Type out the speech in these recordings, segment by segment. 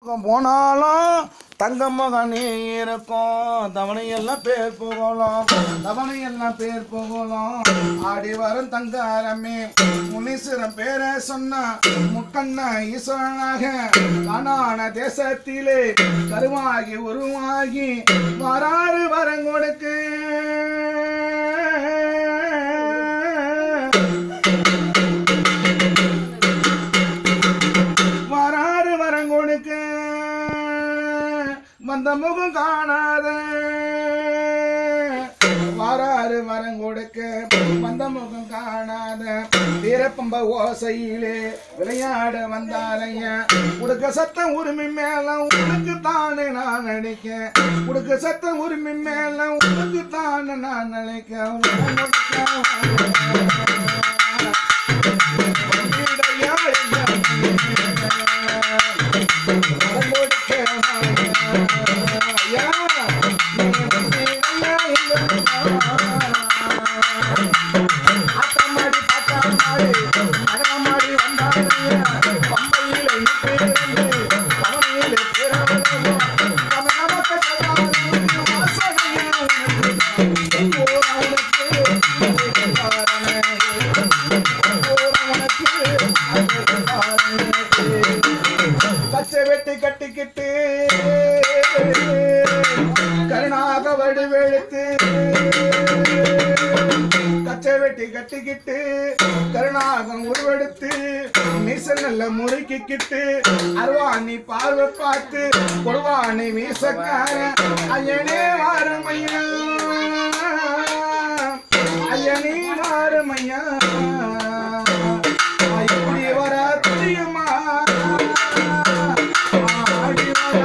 போனாலும் தங்கமாக நீ இருக்கும் தவணையெல்லாம் பேர் புகழும் தவணையெல்லாம் பேர் புகழும் ஆடி வரும் தங்காரமே முனீஸ்வரன் பேரை சொன்னா முக்கண்ண ஈஸ்வரனாக காணான தேசத்திலே கருவாகி உருவாகி வராறு வரம் கொடுக்கு வராறு வரம் கொடுக்க வந்த முகம் காணாத வராறு வரம் கொடுக்க வந்த முகம் காணாத வீரப்பம்ப ஓசையிலே விளையாட வந்தாரையா உடுக்க சத்தம் உரிமை மேல உனக்கு தானே நான் நினைக்க உடுக்க சத்தம் உரிமை மேல உனக்கு தானே நான் நினைக்க உன்னையா பச்சை வெட்டி கட்டிக்கிட்டு கருணாக வடிவெழுத்து கச்சை வெட்டி கட்டிக்கிட்டு கருணாகம் உருவெடுத்து மீசல் நல்ல முறுக்கிக்கிட்டு அருவாணி பார்வை பார்த்து கொடுவாணி மீசக்கார ஐயனே வாரமையா ஐயனே வாரமையா இப்படி வர தெரியுமா ஆடி வர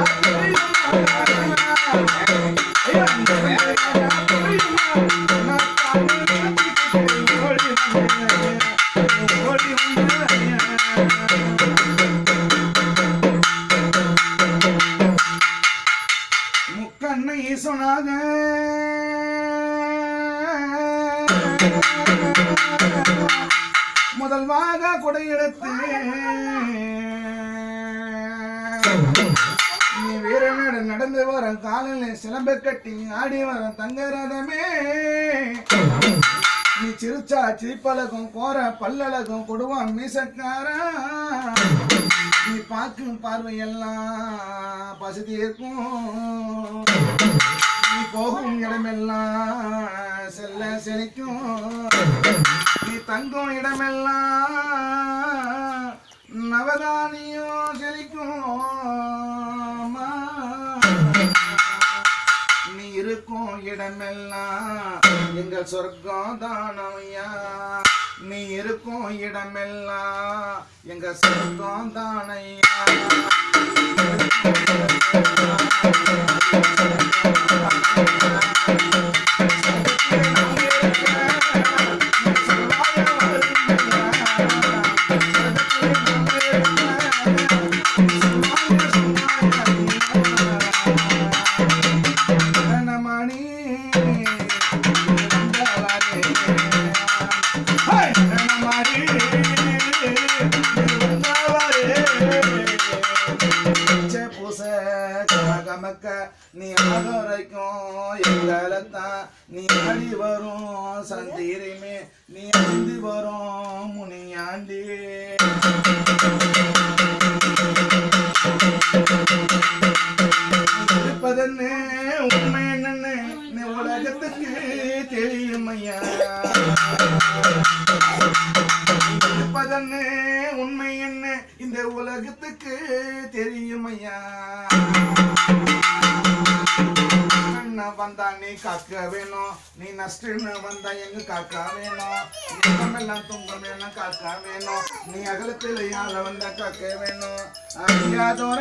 முக்கண்ணை சொன்னாக முதல்வாக கொடையெடுத்து நீ வீரனோட நடந்து வர காலில் சிலம்ப கட்டி ஆடி வர தங்க ரதமே நீ சிரிச்சா சிரிப்பழகும் கோர பல்லழகும் கொடுவான் மீசக்காரா நீ பார்க்கும் பார்வையெல்லாம் பசுதி இருக்கும் நீ போகும் இடமெல்லாம் செல்ல செழிக்கும் நீ தங்கும் இடமெல்லாம் நவதானியம் செழிக்கும் அம்மா. நீ இருக்கும் இடமெல்லாம் எங்கள் சொர்க்கம் தானவையா நீ இருக்கும் இடமெல்லாம் எங்க சொர்க்கம் தானையா மணி கமக்க நீ ஆதரைக்கும் எங்களத்தான் நீ அடி வரும் சந்தீரிமே நீ அந்தி வரும் முனியாண்டி இருப்பதென்ன உண்மை என்னன்னு நீ உலகத்துக்கு தெரியும் ஐயா இருப்பதென்ன உண்மை என்ன இந்த உலகத்துக்கு தெரியும் ஐயா கண்ண வந்தா நீ காக்க வேணும் நீ நஷ்டன்னு வந்தா எங்க காக்க வேணும் எல்லாம் துன்பம் வேணும் காக்க வேணும் நீ அகலத்தில் யாழ வந்தா காக்க வேணும் அறியாதோர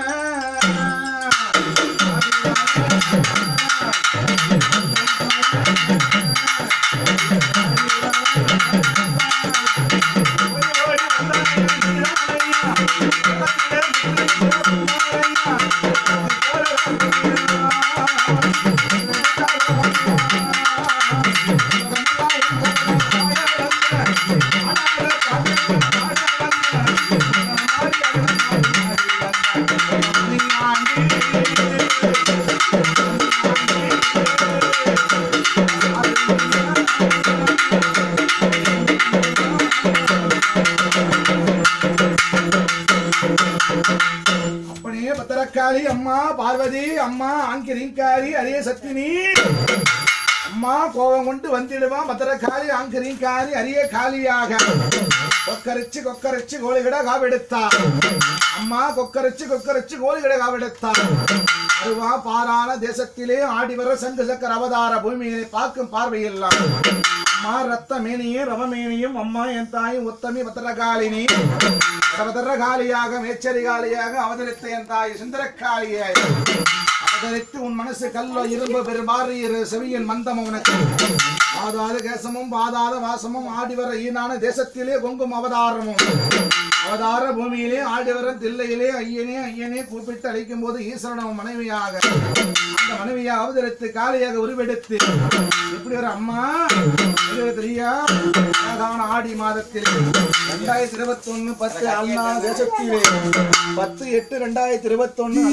அப்படியே பத்திரக்காளி அம்மா பார்வதி அம்மா ஆங்கிரிங்காரி அதே சத்தினி அம்மா கோபம் கொண்டு வந்திடுவான் பத்திரக்காளி ஆங்கிரிங்காரி அரிய காளியாக கொக்கரிச்சு கொக்கரிச்சு கோழிகிட காவெடுத்தா அம்மா கொக்கரிச்சு கொக்கரிச்சு கோழிகிட காவெடுத்தா அருவா பாரான தேசத்திலே ஆடி வர சங்கு சக்கர அவதார பூமியை பார்க்கும் பார்வையெல்லாம் அம்மா ரத்த மேனியும் ரவமேனியும் அம்மா என் தாயும் உத்தமி பத்திரகாளினி சவதரகாலியாக மேச்சரிகாலியாக அவதரித்த என் தாய் சுந்தரக்காளியாய் அவதரித்து உன் மனசு கல்லோ இரும்பு பெருமாறு இரு செவியின் மந்தம் உனக்கு ஆதாத கேசமும் பாதாத வாசமும் ஆடி வர ஈனான தேசத்திலே பொங்கும் அவதாரமும் அவதார பூமியிலே ஆடி வர தில்லையிலே ஐயனே ஐயனே கூப்பிட்டு அழைக்கும் போது ஈஸ்வரனும் மனைவியாக அந்த மனைவியை அவதரித்து காளியாக உருவெடுத்து எப்படி ஒரு அம்மா உங்களுக்கு தெரியா அழகான ஆடி மாதத்தில் ரெண்டாயிரத்தி இருபத்தி ஒண்ணு பத்து அண்ணா தேசத்திலே பத்து எட்டு ரெண்டாயிரத்தி இருபத்தி ஒண்ணு